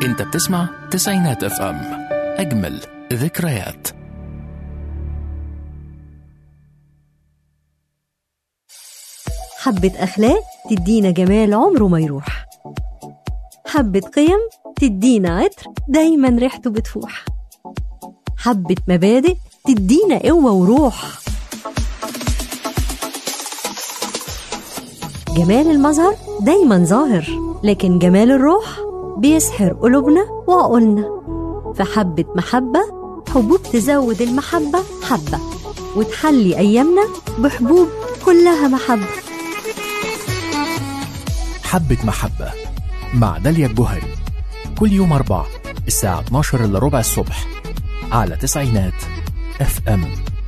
انت بتسمع تسعينات اف ام اجمل ذكريات حبة أخلاق تدينا جمال عمره ما يروح حبة قيم تدينا عطر دايما ريحته بتفوح حبة مبادئ تدينا قوة وروح جمال المظهر دايما ظاهر لكن جمال الروح بيسحر قلوبنا وعقولنا فحبة محبة حبوب تزود المحبة حبة وتحلي أيامنا بحبوب كلها محبة حبة محبة مع داليا الجوهري كل يوم أربعة الساعة 12 إلا ربع الصبح على تسعينات اف ام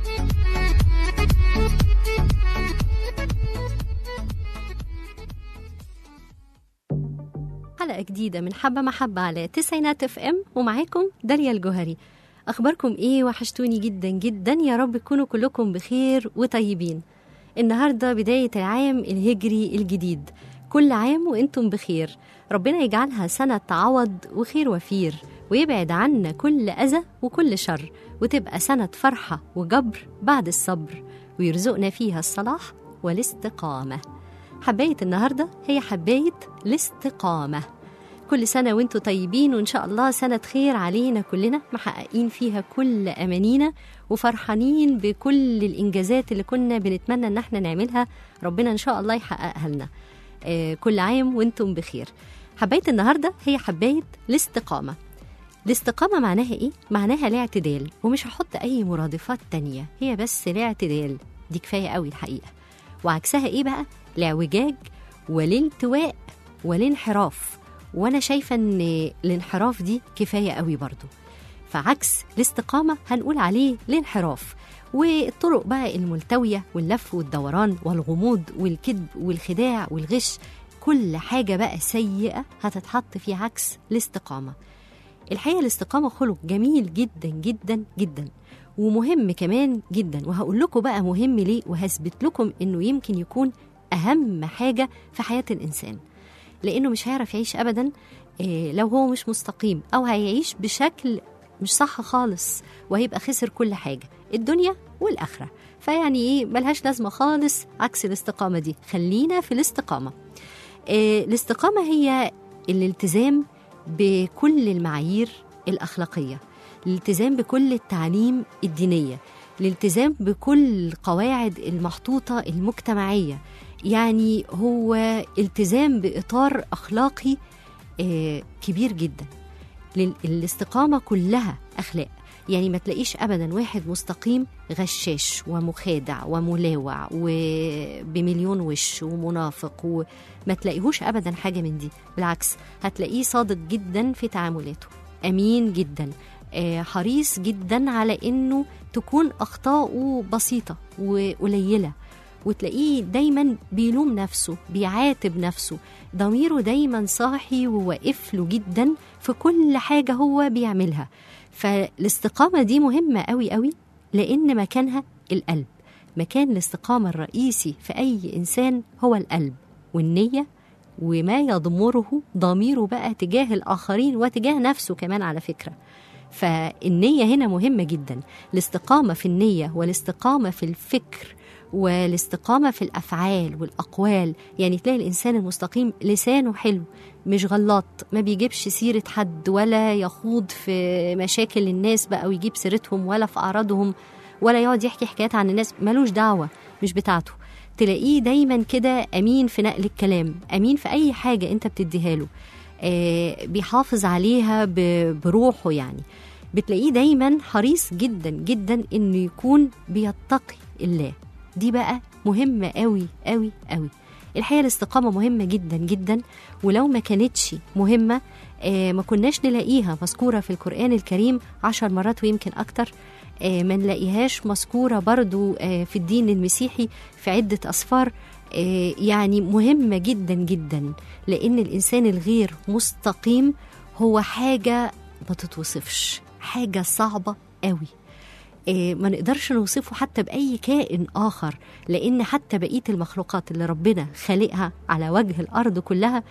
حلقة جديدة من حبة محبة على تسعينات اف ام ومعاكم داليا الجوهري أخباركم إيه وحشتوني جدا جدا يا رب تكونوا كلكم بخير وطيبين النهاردة بداية العام الهجري الجديد كل عام وانتم بخير ربنا يجعلها سنة عوض وخير وفير ويبعد عنا كل أذى وكل شر وتبقى سنة فرحة وجبر بعد الصبر ويرزقنا فيها الصلاح والاستقامة حباية النهاردة هي حباية الاستقامة كل سنة وانتم طيبين وإن شاء الله سنة خير علينا كلنا محققين فيها كل أمانينا وفرحانين بكل الإنجازات اللي كنا بنتمنى إن احنا نعملها ربنا إن شاء الله يحققها لنا آه، كل عام وانتم بخير حباية النهاردة هي حباية الاستقامة الاستقامة معناها ايه؟ معناها الاعتدال ومش هحط أي مرادفات تانية هي بس الاعتدال دي كفاية قوي الحقيقة وعكسها ايه بقى؟ الاعوجاج والالتواء والانحراف وانا شايفة ان الانحراف دي كفاية قوي برضو فعكس الاستقامة هنقول عليه الانحراف والطرق بقى الملتوية واللف والدوران والغموض والكذب والخداع والغش كل حاجة بقى سيئة هتتحط في عكس الاستقامة الحقيقة الاستقامة خلق جميل جدا جدا جدا ومهم كمان جدا وهقول لكم بقى مهم ليه وهثبت لكم انه يمكن يكون اهم حاجة في حياة الانسان لانه مش هيعرف يعيش ابدا إيه، لو هو مش مستقيم او هيعيش بشكل مش صح خالص وهيبقى خسر كل حاجة الدنيا والآخرة فيعني إيه ملهاش لازمة خالص عكس الاستقامة دي خلينا في الاستقامة إيه الاستقامة هي الالتزام بكل المعايير الأخلاقية الالتزام بكل التعليم الدينية الالتزام بكل القواعد المحطوطة المجتمعية يعني هو التزام بإطار أخلاقي آه، كبير جدا لل- الاستقامة كلها أخلاق يعني ما تلاقيش أبدا واحد مستقيم غشاش ومخادع وملاوع وبمليون وش ومنافق وما تلاقيهوش أبدا حاجة من دي بالعكس هتلاقيه صادق جدا في تعاملاته أمين جدا آه، حريص جدا على إنه تكون أخطاؤه بسيطة وقليلة وتلاقيه دايما بيلوم نفسه بيعاتب نفسه ضميره دايما صاحي وواقف له جدا في كل حاجة هو بيعملها فالاستقامة دي مهمة قوي قوي لأن مكانها القلب مكان الاستقامة الرئيسي في أي إنسان هو القلب والنية وما يضمره ضميره بقى تجاه الآخرين وتجاه نفسه كمان على فكرة فالنية هنا مهمة جدا الاستقامة في النية والاستقامة في الفكر والاستقامة في الأفعال والأقوال يعني تلاقي الإنسان المستقيم لسانه حلو مش غلط ما بيجيبش سيرة حد ولا يخوض في مشاكل الناس بقى ويجيب سيرتهم ولا في أعراضهم ولا يقعد يحكي حكايات عن الناس ملوش دعوة مش بتاعته تلاقيه دايما كده أمين في نقل الكلام أمين في أي حاجة أنت بتديها له آه بيحافظ عليها ب- بروحه يعني بتلاقيه دايما حريص جدا جدا انه يكون بيتقي الله دي بقى مهمة قوي قوي قوي الحقيقة الاستقامة مهمة جدا جدا ولو ما كانتش مهمة آه ما كناش نلاقيها مذكورة في القرآن الكريم عشر مرات ويمكن أكتر آه ما نلاقيهاش مذكورة برضو آه في الدين المسيحي في عدة أسفار آه يعني مهمة جدا جدا لأن الإنسان الغير مستقيم هو حاجة ما تتوصفش حاجة صعبة قوي إيه، ما نقدرش نوصفه حتى بأي كائن آخر لأن حتى بقية المخلوقات اللي ربنا خالقها على وجه الأرض كلها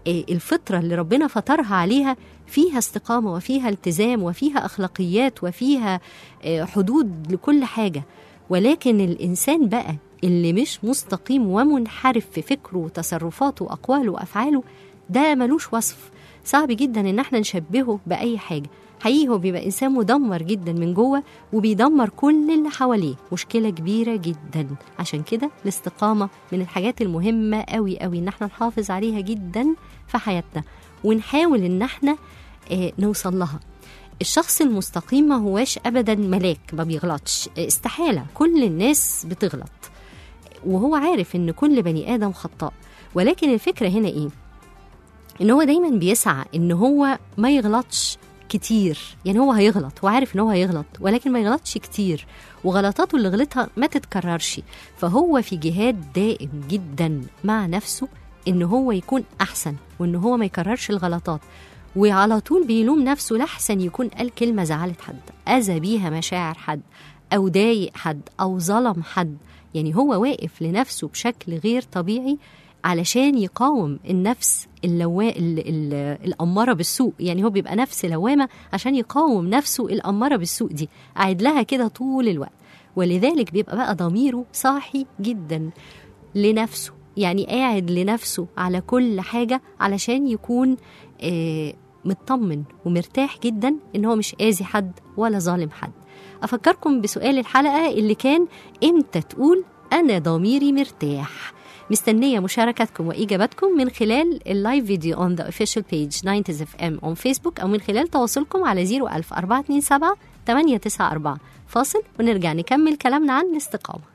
آه، الفطرة اللي ربنا فطرها عليها فيها استقامة وفيها التزام وفيها أخلاقيات وفيها آه، حدود لكل حاجة ولكن الإنسان بقى اللي مش مستقيم ومنحرف في فكره وتصرفاته وأقواله وأفعاله ده ملوش وصف صعب جدا إن احنا نشبهه بأي حاجة حقيقي هو بيبقى إنسان مدمر جدا من جوه وبيدمر كل اللي حواليه مشكلة كبيرة جدا عشان كده الاستقامة من الحاجات المهمة قوي قوي إن احنا نحافظ عليها جدا في حياتنا ونحاول إن احنا آه، نوصل لها الشخص المستقيم ما هواش ابدا ملاك ما بيغلطش استحاله كل الناس بتغلط وهو عارف ان كل بني ادم خطاء ولكن الفكره هنا ايه ان هو دايما بيسعى ان هو ما يغلطش كتير يعني هو هيغلط هو عارف ان هو هيغلط ولكن ما يغلطش كتير وغلطاته اللي غلطها ما تتكررش فهو في جهاد دائم جدا مع نفسه ان هو يكون احسن وان هو ما يكررش الغلطات وعلى طول بيلوم نفسه لحسن يكون قال كلمة زعلت حد أذى بيها مشاعر حد أو ضايق حد أو ظلم حد يعني هو واقف لنفسه بشكل غير طبيعي علشان يقاوم النفس اللوا... ال... ال... الأمارة بالسوء يعني هو بيبقى نفس لوامة عشان يقاوم نفسه الأمارة بالسوء دي قاعد لها كده طول الوقت ولذلك بيبقى بقى ضميره صاحي جدا لنفسه يعني قاعد لنفسه على كل حاجة علشان يكون آه مطمن ومرتاح جدا ان هو مش اذي حد ولا ظالم حد افكركم بسؤال الحلقه اللي كان امتى تقول انا ضميري مرتاح مستنيه مشاركتكم واجاباتكم من خلال اللايف فيديو on the official page 90s FM on Facebook او من خلال تواصلكم على 01000 427 894 فاصل ونرجع نكمل كلامنا عن الاستقامه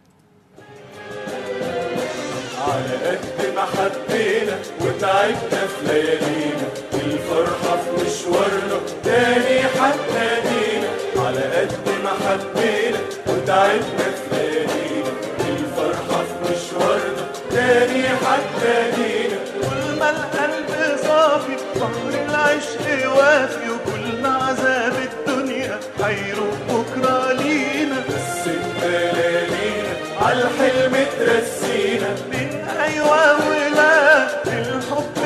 على قد ما حبينا وتعبنا في ليالينا الفرحة في مشوارنا تاني هتنادينا على قد ما حبينا وتعبنا في ليالينا الفرحة في مشوارنا تاني هتنادينا كل ما القلب صافي بحر العشق وافي وكل عذاب الدنيا هيروح بكرة لينا بس ليالينا عالحلم ترسينا من أيوة ولا الحب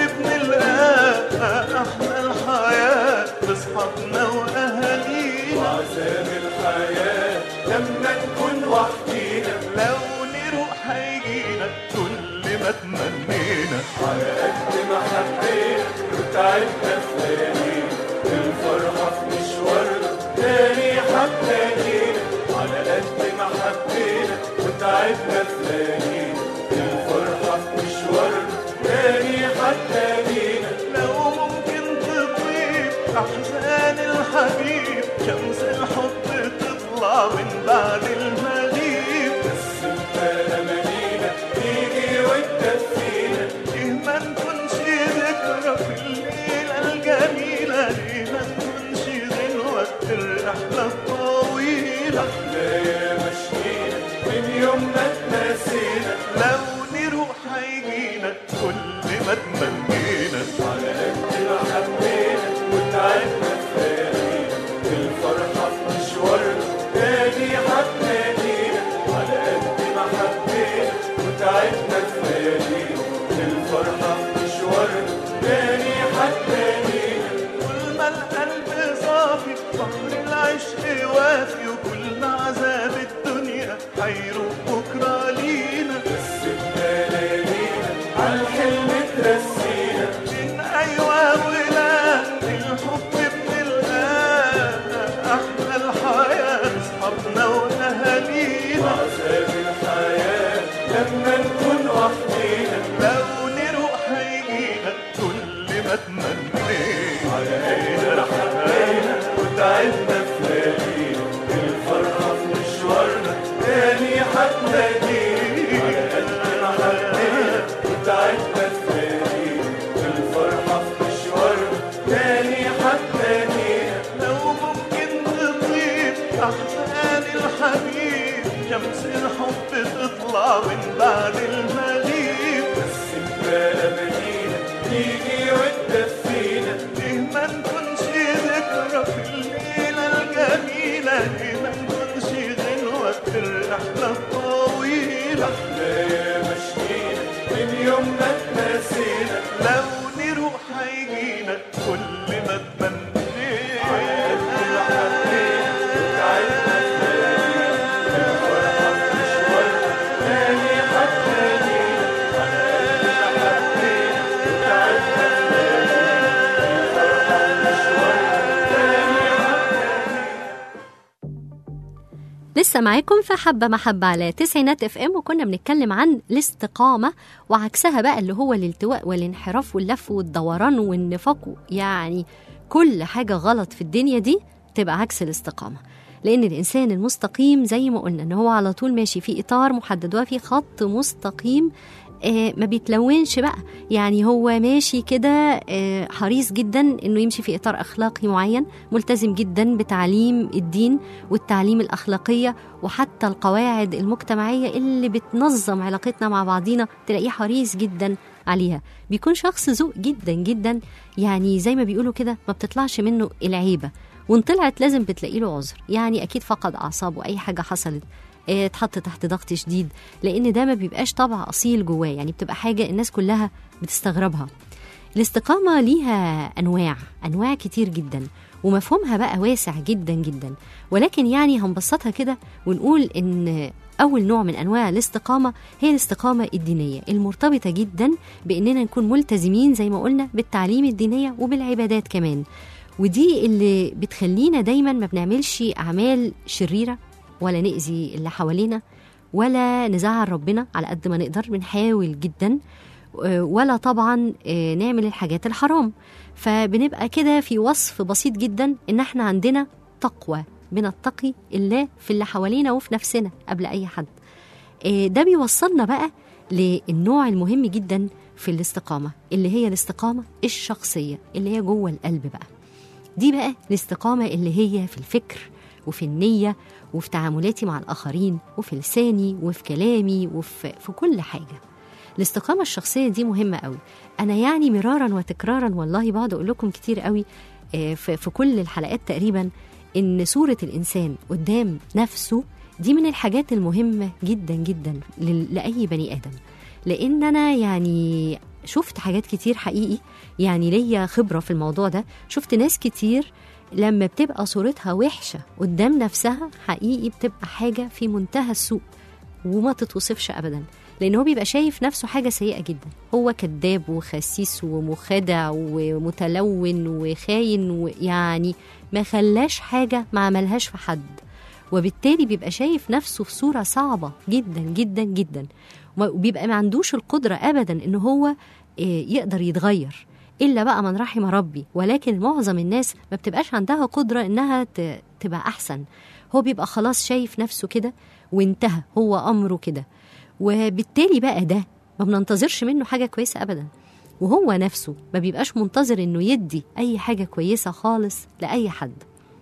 بنلقاه أحلى الحياة بأصحابنا وأهالينا وعذاب الحياة لما نكون وحدينا لو نروح هيجينا كل ما تمنينا على قد ما حبينا وتعبنا في ليالينا الفرحة في مشوارنا تاني هتلاقينا على قد ما حبينا وتعبنا في ليالينا الفرحة في مشوارنا تاني هتلاقينا لو ممكن تطيب أحزان الحبيب شمس الحب تطلع من بعد المغيب بس انت أمانينا تيجي وتدفينا ليه ما نكونش ذكرى في الليلة الجميلة ليه ما نكونش غنوة في الرحلة الطويلة احنا يا مشينا من يوم ما تنسينا لو نروح هيجينا كل ما تمنينا على قد ما حبينا وتعبنا في ليالينا الفرحة في مشوارنا تاني هتنادينا على قد ما حبينا وتعبنا في ليالينا الفرحة في مشوارنا تاني هتنادينا كل ما القلب صافي بحر العشق وافي وكل عذاب الدنيا هيروح بكرة لينا بس ليالينا عالحلم ترسينا من أيوة ولا الحب بنلقاه أحلى الحياة أصحابنا وأهالينا وعذاب الحياة لما نكون وحدينا لو نروح هيجينا كل ما تمنينا على ايدنا حبينا وتعبنا في ليالينا الفرحة في مشوارنا تاني هتلاقينا على قد ما حبينا وتعبنا في ليالينا الفرحة في مشوارنا تاني هتلاقينا لو ممكن تطيب أحزان الحبيب شمس الحب تطلع من بعد المغيب بس انت أمانينا تيجي وتدفينا ليه ما نكونش ذكرى في الليلة الجميلة ليه ما نكونش غنوة في الرحلة الطويلة احنا يا مشينا من يوم ما لسه معاكم في حبة محبة على تسعينات اف ام وكنا بنتكلم عن الاستقامة وعكسها بقى اللي هو الالتواء والانحراف واللف والدوران والنفاق يعني كل حاجة غلط في الدنيا دي تبقى عكس الاستقامة لأن الإنسان المستقيم زي ما قلنا إن هو على طول ماشي في إطار محدد وفي خط مستقيم آه، ما بيتلونش بقى يعني هو ماشي كده آه، حريص جدا انه يمشي في اطار اخلاقي معين ملتزم جدا بتعليم الدين والتعليم الاخلاقيه وحتى القواعد المجتمعيه اللي بتنظم علاقتنا مع بعضينا تلاقيه حريص جدا عليها بيكون شخص ذوق جدا جدا يعني زي ما بيقولوا كده ما بتطلعش منه العيبه وان طلعت لازم بتلاقي له عذر يعني اكيد فقد اعصابه اي حاجه حصلت آه، اتحط تحت ضغط شديد لان ده ما بيبقاش طبع اصيل جواه يعني بتبقى حاجه الناس كلها بتستغربها الاستقامه ليها انواع انواع كتير جدا ومفهومها بقى واسع جدا جدا ولكن يعني هنبسطها كده ونقول ان اول نوع من انواع الاستقامه هي الاستقامه الدينيه المرتبطه جدا باننا نكون ملتزمين زي ما قلنا بالتعليم الدينيه وبالعبادات كمان ودي اللي بتخلينا دايما ما بنعملش اعمال شريره ولا نأذي اللي حوالينا ولا نزعل ربنا على قد ما نقدر بنحاول جدا آه، ولا طبعا آه، نعمل الحاجات الحرام فبنبقى كده في وصف بسيط جدا ان احنا عندنا تقوى بنتقي الله في اللي حوالينا وفي نفسنا قبل اي حد آه، ده بيوصلنا بقى للنوع المهم جدا في الاستقامه اللي هي الاستقامه الشخصيه اللي هي جوه القلب بقى دي بقى الاستقامه اللي هي في الفكر وفي النيه وفي تعاملاتي مع الاخرين وفي لساني وفي كلامي وفي في كل حاجه الاستقامه الشخصيه دي مهمه قوي انا يعني مرارا وتكرارا والله بقعد اقول لكم كتير قوي آه، في في كل الحلقات تقريبا ان صوره الانسان قدام نفسه دي من الحاجات المهمه جدا جدا لل- لاي بني ادم لان انا يعني شفت حاجات كتير حقيقي يعني ليا خبره في الموضوع ده شفت ناس كتير لما بتبقى صورتها وحشه قدام نفسها حقيقي بتبقى حاجه في منتهى السوء وما تتوصفش ابدا لان هو بيبقى شايف نفسه حاجه سيئه جدا هو كذاب وخسيس ومخادع ومتلون وخاين ويعني ما خلاش حاجه ما عملهاش في حد وبالتالي بيبقى شايف نفسه في صوره صعبه جدا جدا جدا وبيبقى ما عندوش القدره ابدا ان هو آه، يقدر يتغير الا بقى من رحم ربي ولكن معظم الناس ما بتبقاش عندها قدره انها ت- تبقى احسن هو بيبقى خلاص شايف نفسه كده وانتهى هو امره كده وبالتالي بقى ده ما بننتظرش منه حاجه كويسه ابدا وهو نفسه ما بيبقاش منتظر انه يدي اي حاجه كويسه خالص لاي حد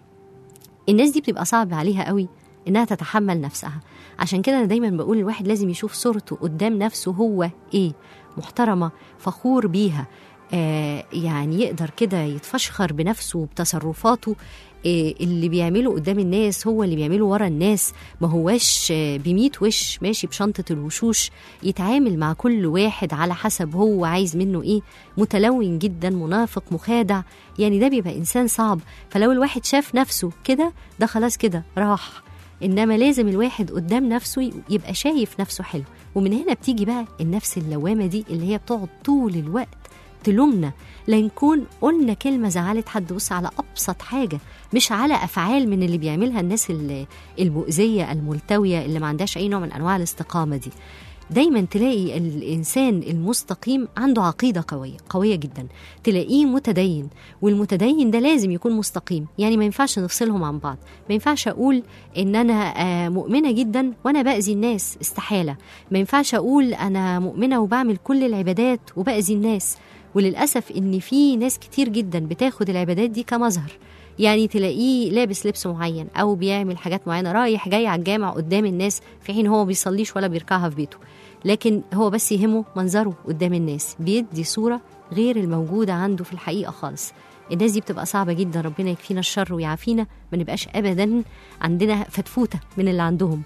الناس دي بتبقى صعب عليها قوي انها تتحمل نفسها عشان كده انا دايما بقول الواحد لازم يشوف صورته قدام نفسه هو ايه محترمه فخور بيها آه يعني يقدر كده يتفشخر بنفسه وبتصرفاته آه اللي بيعمله قدام الناس هو اللي بيعمله ورا الناس ما هواش آه بميت وش ماشي بشنطة الوشوش يتعامل مع كل واحد على حسب هو عايز منه ايه متلون جدا منافق مخادع يعني ده بيبقى انسان صعب فلو الواحد شاف نفسه كده ده خلاص كده راح انما لازم الواحد قدام نفسه يبقى شايف نفسه حلو ومن هنا بتيجي بقى النفس اللوامه دي اللي هي بتقعد طول الوقت تلومنا لنكون قلنا كلمه زعلت حد بص على ابسط حاجه مش على افعال من اللي بيعملها الناس ال- المؤذيه الملتويه اللي ما عندهاش اي نوع من انواع الاستقامه دي دايما تلاقي الانسان المستقيم عنده عقيده قويه قويه جدا تلاقيه متدين والمتدين ده لازم يكون مستقيم يعني ما ينفعش نفصلهم عن بعض ما ينفعش اقول ان انا آه، مؤمنه جدا وانا باذي الناس استحاله ما ينفعش اقول انا مؤمنه وبعمل كل العبادات وباذي الناس وللاسف ان في ناس كتير جدا بتاخد العبادات دي كمظهر يعني تلاقيه لابس لبس معين او بيعمل حاجات معينه رايح جاي على الجامع قدام الناس في حين هو ما بيصليش ولا بيركعها في بيته لكن هو بس يهمه منظره قدام الناس بيدي صوره غير الموجوده عنده في الحقيقه خالص الناس دي بتبقى صعبه جدا ربنا يكفينا الشر ويعافينا ما نبقاش ابدا عندنا فتفوته من اللي عندهم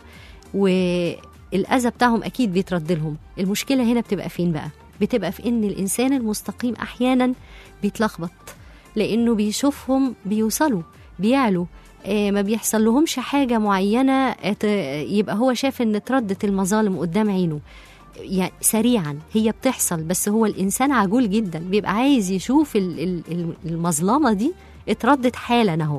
والاذى بتاعهم اكيد بيترد لهم المشكله هنا بتبقى فين بقى بتبقى في ان الانسان المستقيم احيانا بيتلخبط لانه بيشوفهم بيوصلوا بيعلوا آه، ما بيحصل لهمش حاجة معينة آه، ت- يبقى هو شاف ان اتردت المظالم قدام عينه يعني سريعا هي بتحصل بس هو الانسان عجول جدا بيبقى عايز يشوف ال- ال- ال- المظلمه دي اتردت حالا اهو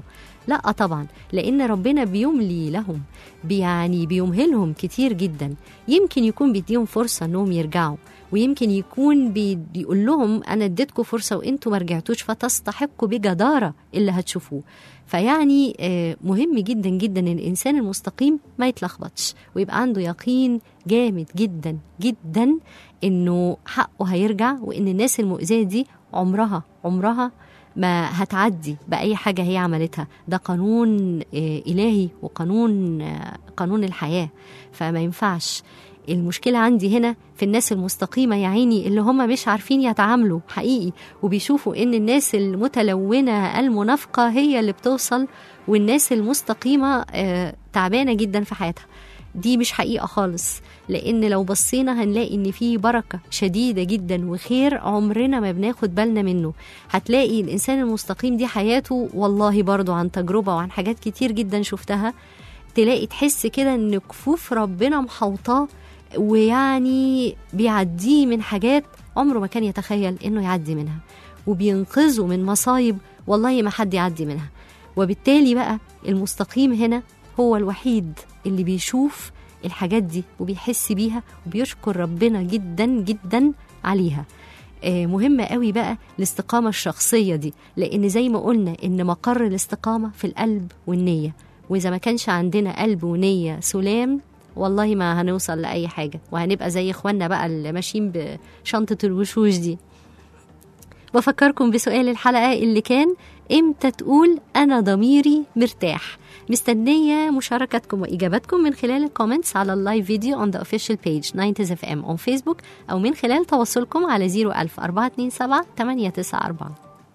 لا طبعا لان ربنا بيملي لهم يعني بيمهلهم كتير جدا يمكن يكون بيديهم فرصه انهم يرجعوا ويمكن يكون بي- بيقول لهم انا اديتكم فرصه وانتوا ما رجعتوش فتستحقوا بجداره اللي هتشوفوه فيعني آه، مهم جدا جدا ان الانسان المستقيم ما يتلخبطش ويبقى عنده يقين جامد جدا جدا انه حقه هيرجع وان الناس المؤذيه دي عمرها عمرها ما هتعدي باي حاجه هي عملتها ده قانون آه، الهي وقانون آه، قانون الحياه فما ينفعش المشكلة عندي هنا في الناس المستقيمة يا عيني اللي هم مش عارفين يتعاملوا حقيقي وبيشوفوا إن الناس المتلونة المنافقة هي اللي بتوصل والناس المستقيمة آه، تعبانة جدا في حياتها دي مش حقيقة خالص لأن لو بصينا هنلاقي إن في بركة شديدة جدا وخير عمرنا ما بناخد بالنا منه هتلاقي الإنسان المستقيم دي حياته والله برضو عن تجربة وعن حاجات كتير جدا شفتها تلاقي تحس كده إن كفوف ربنا محوطاه ويعني بيعديه من حاجات عمره ما كان يتخيل إنه يعدي منها وبينقذه من مصايب والله ما حد يعدي منها وبالتالي بقى المستقيم هنا هو الوحيد اللي بيشوف الحاجات دي وبيحس بيها وبيشكر ربنا جدا جدا عليها آه، مهمة قوي بقى الاستقامة الشخصية دي لأن زي ما قلنا إن مقر الاستقامة في القلب والنية وإذا ما كانش عندنا قلب ونية سلام والله ما هنوصل لأي حاجة وهنبقى زي إخواننا بقى اللي ماشيين بشنطة الوشوش دي بفكركم بسؤال الحلقة اللي كان امتى تقول أنا ضميري مرتاح مستنية مشاركتكم وإجاباتكم من خلال الكومنتس على اللايف فيديو on the official page 90 اف ام on Facebook أو من خلال تواصلكم على 01000 427 894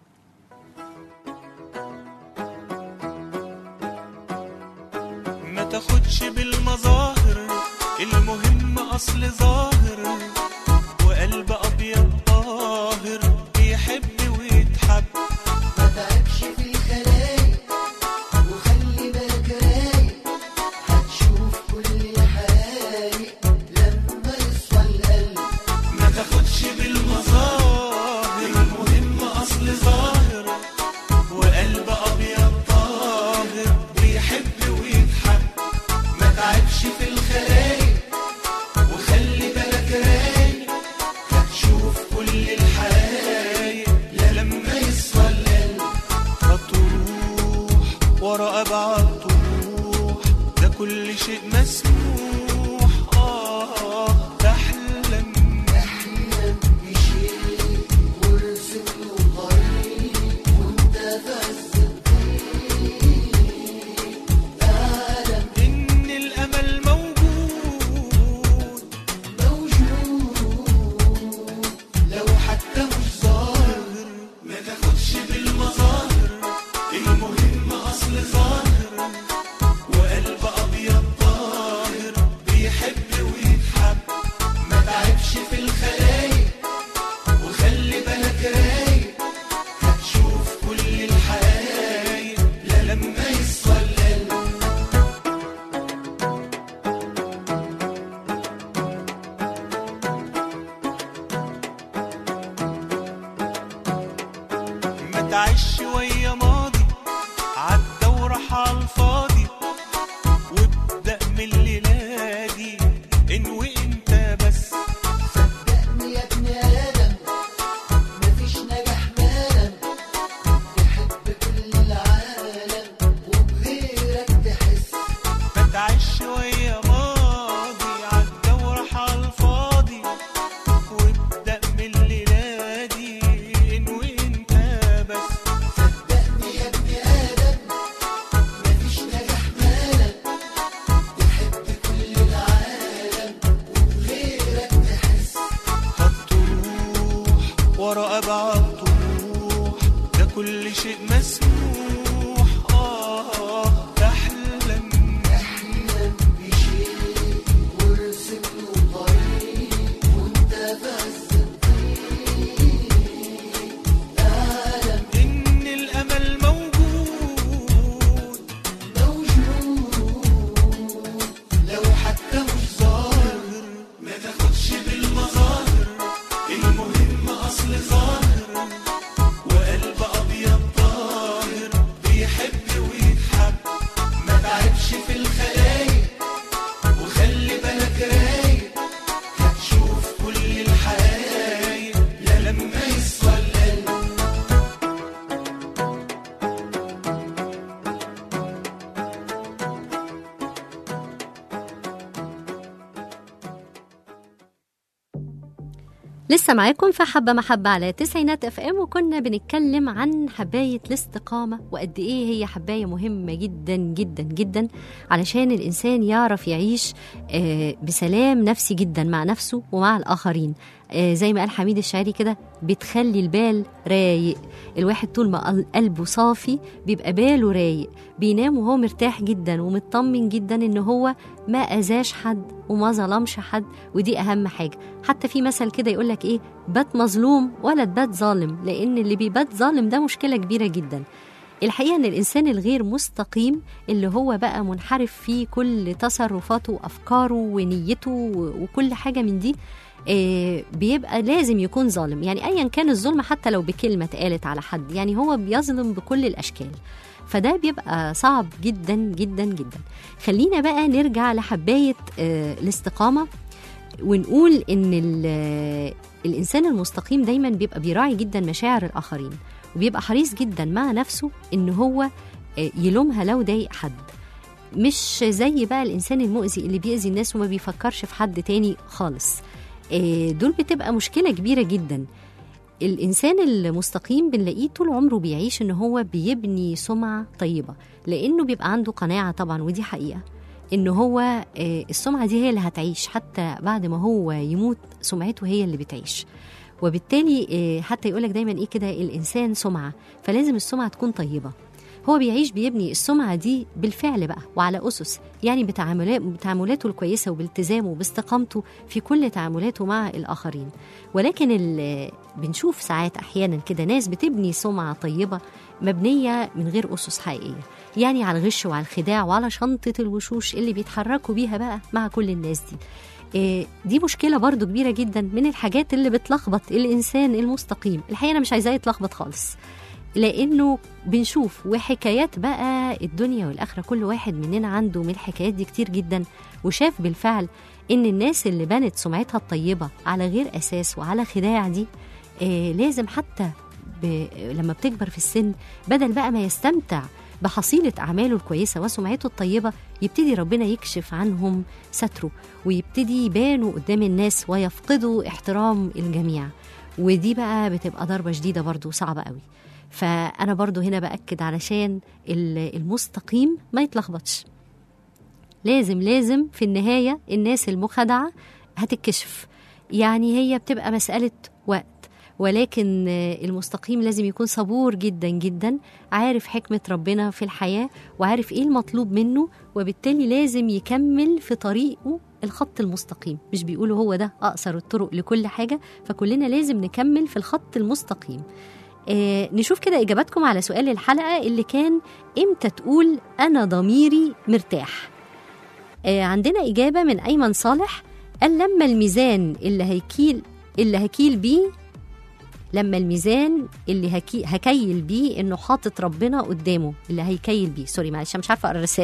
ما تاخدش بالمظاهر المهم اصل ظاهر وقلب ابيض طاهر بيحب ويتحب ما تعبش في الخلايق وخلي بالك رايق هتشوف كل الحقايق لما يصفى القلب ما تاخدش بالمظاهر المهم اصل ظاهر وقلب ابيض طاهر بيحب ويتحب ما تعبش في الخلايق وخلي بالك رايق هتشوف كل الحقايق لما يصفى القلب هتروح ورا ابعد طموح ده كل شيء مسموح اه تحلم احلم بشيء وارسم له طريق وانت بس اعلم ان الامل موجود موجود لو حتى مش ظاهر ما تاخدش بالمظاهر المهم اصل ظاهر وقلب ابيض طاهر بيحب ويتحب ما تعبش في الخلايق وخلي بالك رايق هتشوف كل الحقايق لما يصفى القلب ما تعيش ويا ماضي عدى وراح على الفاضي وابدأ من الليلة دي انوي انت بس صدقني يا ابن ادم مفيش نجاح مادم تحب كل العالم وبغيرك تحس ما تعيش ويا ماضي عدى وراح على الفاضي وابدأ من الليلة دي انوي انت بس صدقني يا ابن ادم مفيش نجاح مادم تحب كل العالم وبغيرك تحس هتروح ورا ابعد طموح ده كل شيء مسموح اه تحلم احلم بشيء وارسم له طريق وانت بس اعلم ان الامل موجود موجود لو حتى مش ظاهر ما تاخدش بالمظاهر المهم اصل ظاهر وقلب ابيض طاهر بيحب ويتحب لسه معاكم في حبة محبة على تسعينات اف ام وكنا بنتكلم عن حباية الاستقامة وقد ايه هي حباية مهمة جدا جدا جدا علشان الإنسان يعرف يعيش آه، بسلام نفسي جدا مع نفسه ومع الآخرين آه، زي ما قال حميد الشاعري كده بتخلي البال رايق الواحد طول ما قل- قلبه صافي بيبقى باله رايق بينام وهو مرتاح جدا ومطمن جدا ان هو ما اذاش حد وما ظلمش حد ودي اهم حاجه حتى في مثل كده يقول لك ايه بات مظلوم ولا تبات ظالم لان اللي بيبات ظالم ده مشكله كبيره جدا الحقيقه ان الانسان الغير مستقيم اللي هو بقى منحرف في كل تصرفاته وافكاره ونيته و- وكل حاجه من دي آه، بيبقى لازم يكون ظالم يعني ايا كان الظلم حتى لو بكلمه اتقالت على حد يعني هو بيظلم بكل الاشكال فده بيبقى صعب جدا جدا جدا خلينا بقى نرجع لحبايه آه، الاستقامه ونقول ان ال- الانسان المستقيم دايما بيبقى بيراعي جدا مشاعر الاخرين وبيبقى حريص جدا مع نفسه ان هو آه، يلومها لو ضايق حد مش زي بقى الانسان المؤذي اللي بيأذي الناس وما بيفكرش في حد تاني خالص آه، دول بتبقى مشكله كبيره جدا الانسان المستقيم بنلاقيه طول عمره بيعيش ان هو بيبني سمعه طيبه لانه بيبقى عنده قناعه طبعا ودي حقيقه ان هو آه، السمعه دي هي اللي هتعيش حتى بعد ما هو يموت سمعته هي اللي بتعيش وبالتالي آه، حتى يقولك دايما ايه كده الانسان سمعه فلازم السمعه تكون طيبه هو بيعيش بيبني السمعة دي بالفعل بقى وعلى أسس يعني بتعاملات بتعاملاته الكويسة وبالتزامه وباستقامته في كل تعاملاته مع الآخرين ولكن ال- بنشوف ساعات أحيانا كده ناس بتبني سمعة طيبة مبنية من غير أسس حقيقية يعني على الغش وعلى الخداع وعلى شنطة الوشوش اللي بيتحركوا بيها بقى مع كل الناس دي إيه، دي مشكلة برضو كبيرة جدا من الحاجات اللي بتلخبط الإنسان المستقيم الحقيقة أنا مش عايزاه يتلخبط خالص لانه بنشوف وحكايات بقى الدنيا والاخره كل واحد مننا عنده من الحكايات دي كتير جدا وشاف بالفعل ان الناس اللي بنت سمعتها الطيبه على غير اساس وعلى خداع دي آه لازم حتى ب... لما بتكبر في السن بدل بقى ما يستمتع بحصيلة أعماله الكويسة وسمعته الطيبة يبتدي ربنا يكشف عنهم ستره ويبتدي يبانوا قدام الناس ويفقدوا احترام الجميع ودي بقى بتبقى ضربة شديدة برضو صعبة قوي فأنا برضو هنا بأكد علشان ال- المستقيم ما يتلخبطش لازم لازم في النهاية الناس المخدعة هتتكشف يعني هي بتبقى مسألة وقت ولكن آه، المستقيم لازم يكون صبور جدا جدا عارف حكمة ربنا في الحياة وعارف ايه المطلوب منه وبالتالي لازم يكمل في طريقه الخط المستقيم مش بيقولوا هو ده أقصر الطرق لكل حاجة فكلنا لازم نكمل في الخط المستقيم آه نشوف كده إجاباتكم على سؤال الحلقة اللي كان إمتى تقول أنا ضميري مرتاح آه عندنا إجابة من أيمن صالح قال لما الميزان اللي هيكيل اللي هكيل بيه لما الميزان اللي هكي هكيل بيه انه حاطط ربنا قدامه اللي هيكيل بيه سوري معلش أنا مش عارفه اقرا الرساله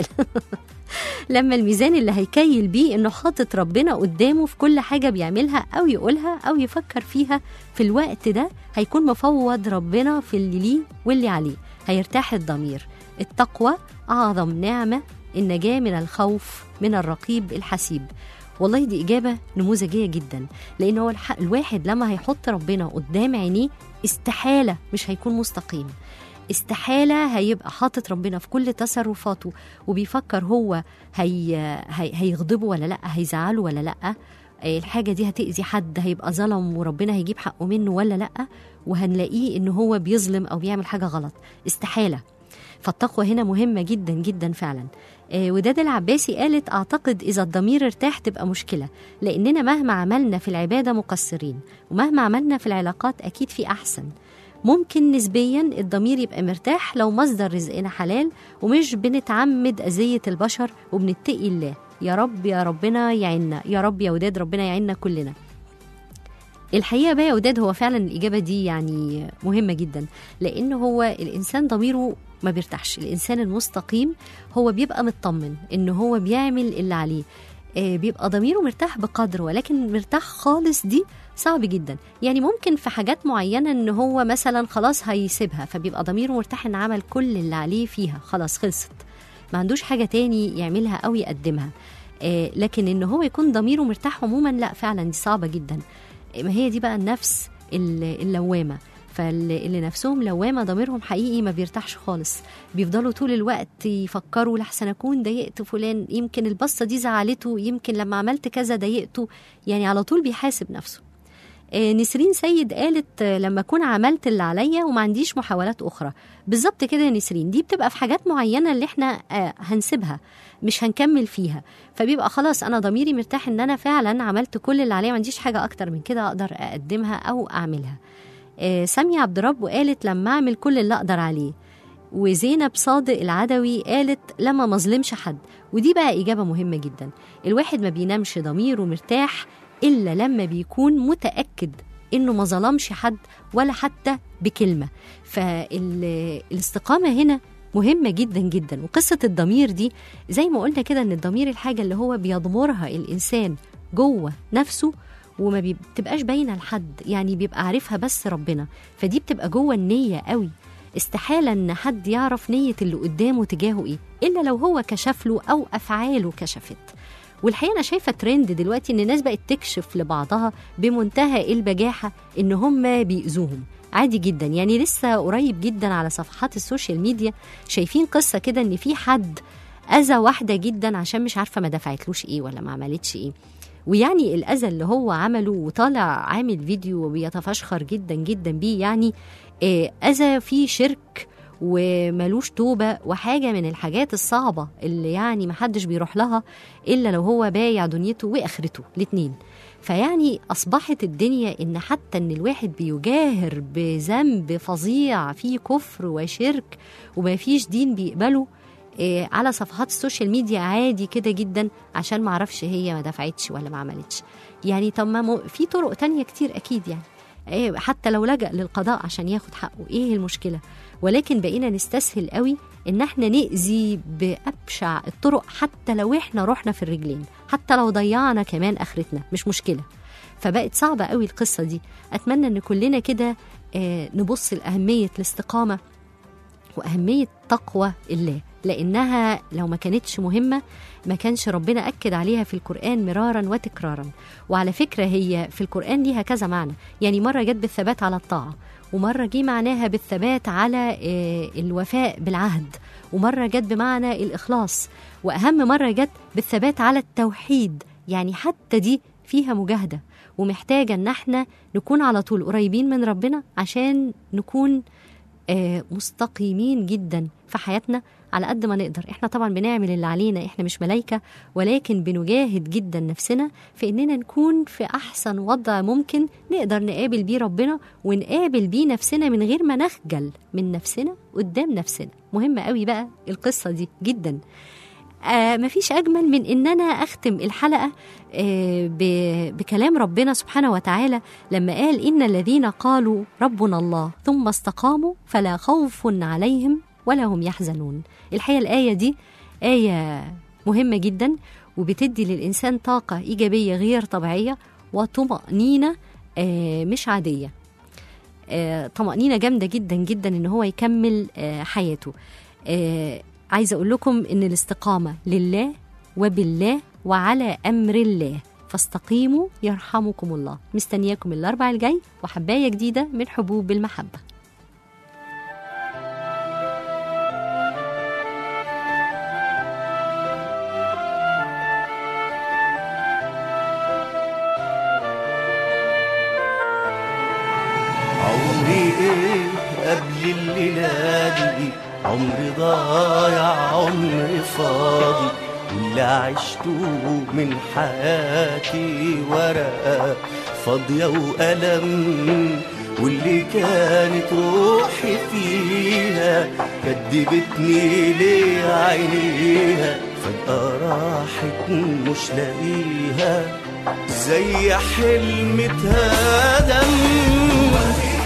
لما الميزان اللي هيكيل بيه انه حاطط ربنا قدامه في كل حاجه بيعملها او يقولها او يفكر فيها في الوقت ده هيكون مفوض ربنا في اللي ليه واللي عليه هيرتاح الضمير التقوى اعظم نعمه النجاه من الخوف من الرقيب الحسيب والله دي إجابة نموذجية جدا لأن هو الح- الواحد لما هيحط ربنا قدام عينيه استحالة مش هيكون مستقيم استحالة هيبقى حاطط ربنا في كل تصرفاته وبيفكر هو هي... هي... هيغضبه ولا لأ هيزعله ولا لأ آه، الحاجة دي هتأذي حد هيبقى ظلم وربنا هيجيب حقه منه ولا لأ وهنلاقيه إن هو بيظلم أو بيعمل حاجة غلط استحالة فالتقوى هنا مهمة جدا جدا فعلا آه، وداد العباسي قالت أعتقد إذا الضمير ارتاح تبقى مشكلة لأننا مهما عملنا في العبادة مقصرين ومهما عملنا في العلاقات أكيد في أحسن ممكن نسبيا الضمير يبقى مرتاح لو مصدر رزقنا حلال ومش بنتعمد أذية البشر وبنتقي الله يا رب يا ربنا يعيننا يا رب يا وداد ربنا يعيننا كلنا الحقيقه بقى يا وداد هو فعلا الاجابه دي يعني مهمه جدا لان هو الانسان ضميره ما بيرتاحش الانسان المستقيم هو بيبقى مطمن ان هو بيعمل اللي عليه آه، بيبقى ضميره مرتاح بقدر ولكن مرتاح خالص دي صعب جدا يعني ممكن في حاجات معينة ان هو مثلا خلاص هيسيبها فبيبقى ضميره مرتاح ان عمل كل اللي عليه فيها خلاص خلصت ما عندوش حاجة تاني يعملها او يقدمها آه، لكن ان هو يكون ضميره مرتاح عموما لا فعلا دي صعبة جدا ما هي دي بقى النفس ال- اللوامه فاللي نفسهم لوامه ضميرهم حقيقي ما بيرتاحش خالص بيفضلوا طول الوقت يفكروا لحسن اكون ضايقت فلان يمكن البصه دي زعلته يمكن لما عملت كذا ضايقته يعني على طول بيحاسب نفسه آه، نسرين سيد قالت آه، لما اكون عملت اللي عليا وما عنديش محاولات اخرى بالظبط كده يا نسرين دي بتبقى في حاجات معينه اللي احنا آه، هنسيبها مش هنكمل فيها فبيبقى خلاص انا ضميري مرتاح ان انا فعلا عملت كل اللي عليا ما عنديش حاجه اكتر من كده اقدر اقدمها او اعملها آه، سامية عبد رب قالت لما اعمل كل اللي اقدر عليه وزينب صادق العدوي قالت لما مظلمش حد ودي بقى إجابة مهمة جدا الواحد ما بينامش ضميره مرتاح إلا لما بيكون متأكد إنه ما ظلمش حد ولا حتى بكلمة فالاستقامة هنا مهمة جدا جدا وقصة الضمير دي زي ما قلنا كده إن الضمير الحاجة اللي هو بيضمرها الإنسان جوه نفسه وما بي- بتبقاش باينة لحد يعني بيبقى عارفها بس ربنا فدي بتبقى جوه النية قوي استحالة إن حد يعرف نية اللي قدامه تجاهه إيه إلا لو هو كشف له أو أفعاله كشفت والحقيقة أنا شايفة ترند دلوقتي إن الناس بقت تكشف لبعضها بمنتهى البجاحة إن هم بيأذوهم عادي جدا يعني لسه قريب جدا على صفحات السوشيال ميديا شايفين قصة كده إن في حد أذى واحدة جدا عشان مش عارفة ما دفعتلوش إيه ولا ما عملتش إيه ويعني الأذى اللي هو عمله وطالع عامل فيديو وبيتفشخر جدا جدا بيه يعني آه، أذى فيه شرك وملوش توبة وحاجة من الحاجات الصعبة اللي يعني محدش بيروح لها إلا لو هو بايع دنيته وآخرته الاتنين فيعني أصبحت الدنيا إن حتى إن الواحد بيجاهر بذنب فظيع فيه كفر وشرك وما فيش دين بيقبله إيه، على صفحات السوشيال ميديا عادي كده جدا عشان ما اعرفش هي ما دفعتش ولا ما عملتش يعني طب ما مو- في طرق تانية كتير اكيد يعني إيه، حتى لو لجأ للقضاء عشان ياخد حقه ايه المشكلة ولكن بقينا نستسهل قوي ان احنا نأذي بأبشع الطرق حتى لو احنا رحنا في الرجلين حتى لو ضيعنا كمان اخرتنا مش مشكلة فبقت صعبة قوي القصة دي أتمنى إن كلنا كده آه، نبص لأهمية الاستقامة وأهمية تقوى الله لأنها لو ما كانتش مهمة ما كانش ربنا أكد عليها في القرآن مرارا وتكرارا وعلى فكرة هي في القرآن ليها كذا معنى يعني مرة جت بالثبات على الطاعة ومرة جه معناها بالثبات على آه، الوفاء بالعهد ومرة جت بمعنى الإخلاص وأهم مرة جت بالثبات على التوحيد يعني حتى دي فيها مجاهدة ومحتاجة إن احنا نكون على طول قريبين من ربنا عشان نكون آه، مستقيمين جدا في حياتنا على قد ما نقدر احنا طبعا بنعمل اللي علينا احنا مش ملايكة ولكن بنجاهد جدا نفسنا في اننا نكون في احسن وضع ممكن نقدر نقابل بيه ربنا ونقابل بيه نفسنا من غير ما نخجل من نفسنا قدام نفسنا مهمة قوي بقى القصة دي جدا آه مفيش أجمل من إن أنا أختم الحلقة آه ب- بكلام ربنا سبحانه وتعالى لما قال إن الذين قالوا ربنا الله ثم استقاموا فلا خوف عليهم ولا هم يحزنون الحقيقة الآية دي آية مهمة جدا وبتدي للإنسان طاقة إيجابية غير طبيعية وطمأنينة آه مش عادية آه، طمأنينة جامدة جدا جدا إن هو يكمل آه، حياته آه، عايزة أقول لكم إن الاستقامة لله وبالله وعلى أمر الله فاستقيموا يرحمكم الله مستنياكم الأربع الجاي وحباية جديدة من حبوب المحبة عمري ايه قبل الليلة دي عمري ضايع عمري فاضي واللي عشته من حياتي ورقة فاضية وألم واللي كانت روحي فيها كدبتني ليه عينيها فجأة راحت مش لاقيها زي حلم اتهدم